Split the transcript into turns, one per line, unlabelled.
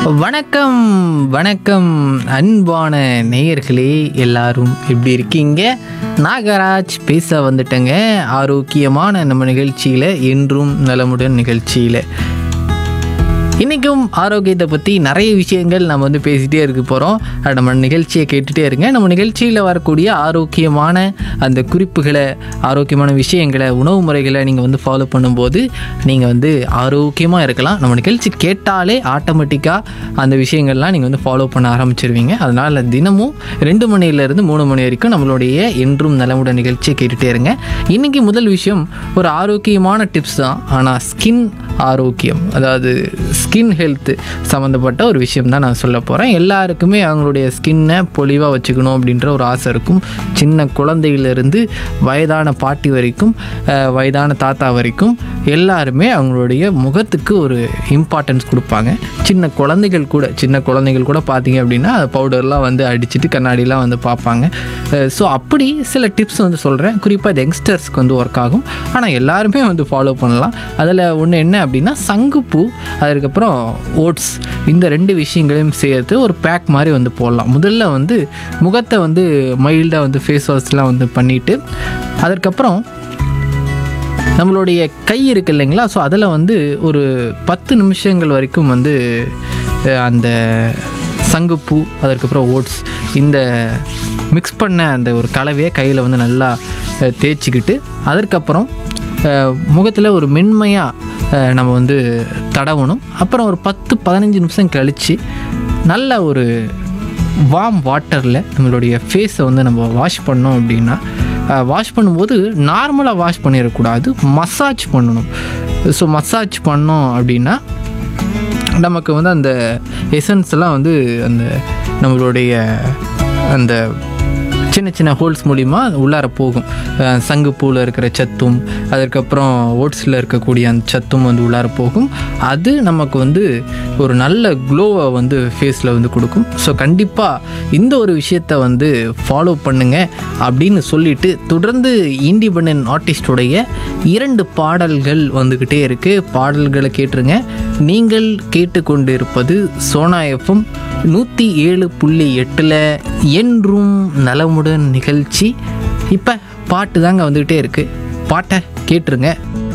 வணக்கம் வணக்கம் அன்பான நேயர்களே எல்லாரும் எப்படி இருக்கீங்க நாகராஜ் பேச வந்துட்டேங்க ஆரோக்கியமான நம்ம நிகழ்ச்சியில் என்றும் நலமுடன் நிகழ்ச்சியில் இன்றைக்கும் ஆரோக்கியத்தை பற்றி நிறைய விஷயங்கள் நம்ம வந்து பேசிகிட்டே இருக்க போகிறோம் நம்ம நிகழ்ச்சியை கேட்டுகிட்டே இருங்க நம்ம நிகழ்ச்சியில் வரக்கூடிய ஆரோக்கியமான அந்த குறிப்புகளை ஆரோக்கியமான விஷயங்களை உணவு முறைகளை நீங்கள் வந்து ஃபாலோ பண்ணும்போது நீங்கள் வந்து ஆரோக்கியமாக இருக்கலாம் நம்ம நிகழ்ச்சி கேட்டாலே ஆட்டோமேட்டிக்காக அந்த விஷயங்கள்லாம் நீங்கள் வந்து ஃபாலோ பண்ண ஆரம்பிச்சிருவீங்க அதனால் தினமும் ரெண்டு மணிலேருந்து மூணு மணி வரைக்கும் நம்மளுடைய என்றும் நலமுடன் நிகழ்ச்சியை கேட்டுகிட்டே இருங்க இன்றைக்கி முதல் விஷயம் ஒரு ஆரோக்கியமான டிப்ஸ் தான் ஆனால் ஸ்கின் ஆரோக்கியம் அதாவது ஸ்கின் ஹெல்த் சம்மந்தப்பட்ட ஒரு விஷயம் தான் நான் சொல்ல போகிறேன் எல்லாருக்குமே அவங்களுடைய ஸ்கின்னை பொலிவாக வச்சுக்கணும் அப்படின்ற ஒரு ஆசை இருக்கும் சின்ன குழந்தையிலிருந்து வயதான பாட்டி வரைக்கும் அஹ், வயதான தாத்தா வரைக்கும் எல்லாருமே அவங்களுடைய முகத்துக்கு ஒரு இம்பார்ட்டன்ஸ் கொடுப்பாங்க சின்ன குழந்தைகள் கூட சின்ன குழந்தைகள் கூட பார்த்தீங்க அப்படின்னா பவுடர்லாம் வந்து அடிச்சுட்டு கண்ணாடிலாம் வந்து பார்ப்பாங்க ஸோ அப்படி சில டிப்ஸ் வந்து சொல்கிறேன் குறிப்பாக இது யங்ஸ்டர்ஸ்க்கு வந்து ஒர்க் ஆகும் ஆனால் எல்லாருமே வந்து ஃபாலோ பண்ணலாம் அதில் ஒன்று என்ன அப்படின்னா சங்குப்பூ அதுக்கப்புறம் ஓட்ஸ் இந்த ரெண்டு விஷயங்களையும் சேர்த்து ஒரு பேக் மாதிரி வந்து போடலாம் முதல்ல வந்து முகத்தை வந்து மைல்டாக வந்து ஃபேஸ் வாஷ்லாம் வந்து பண்ணிவிட்டு அதற்கப்புறம் நம்மளுடைய கை இருக்கு இல்லைங்களா ஸோ அதில் வந்து ஒரு பத்து நிமிஷங்கள் வரைக்கும் வந்து அஹ், அந்த சங்குப்பூ அதற்கப்புறம் ஓட்ஸ் இந்த மிக்ஸ் பண்ண அந்த ஒரு கலவையை கையில் வந்து நல்லா அஹ், தேய்ச்சிக்கிட்டு அதற்கப்புறம் முகத்தில் ஒரு மென்மையாக நம்ம வந்து தடவணும் அப்புறம் ஒரு பத்து பதினஞ்சு நிமிஷம் கழித்து நல்ல ஒரு வார்ம் வாட்டரில் நம்மளுடைய ஃபேஸை வந்து நம்ம வாஷ் பண்ணோம் அப்படின்னா வாஷ் பண்ணும்போது நார்மலாக வாஷ் பண்ணிடக்கூடாது மசாஜ் பண்ணணும் ஸோ மசாஜ் பண்ணோம் அப்படின்னா நமக்கு வந்து அந்த எசன்ஸ் எல்லாம் வந்து அந்த நம்மளுடைய அந்த சின்ன சின்ன ஹோல்ஸ் மூலிமா உள்ளார போகும் அஹ் சங்குப்பூவில் இருக்கிற சத்தும் அதுக்கப்புறம் ஓட்ஸில் இருக்கக்கூடிய அந்த சத்தும் வந்து உள்ளார போகும் அது நமக்கு வந்து ஒரு நல்ல க்ளோவை வந்து ஃபேஸில் வந்து கொடுக்கும் ஸோ கண்டிப்பாக இந்த ஒரு விஷயத்தை வந்து ஃபாலோ பண்ணுங்க அப்படின்னு சொல்லிட்டு தொடர்ந்து இண்டிபெண்ட் ஆர்டிஸ்டுடைய இரண்டு பாடல்கள் வந்துக்கிட்டே இருக்குது பாடல்களை கேட்டுருங்க நீங்கள் கேட்டுக்கொண்டு இருப்பது சோனா எஃப்எம் நூற்றி ஏழு புள்ளி எட்டில் என்றும் நலமுடன் நிகழ்ச்சி இப்போ பாட்டு தாங்க வந்துக்கிட்டே இருக்குது பாட்டை கேட்டுருங்க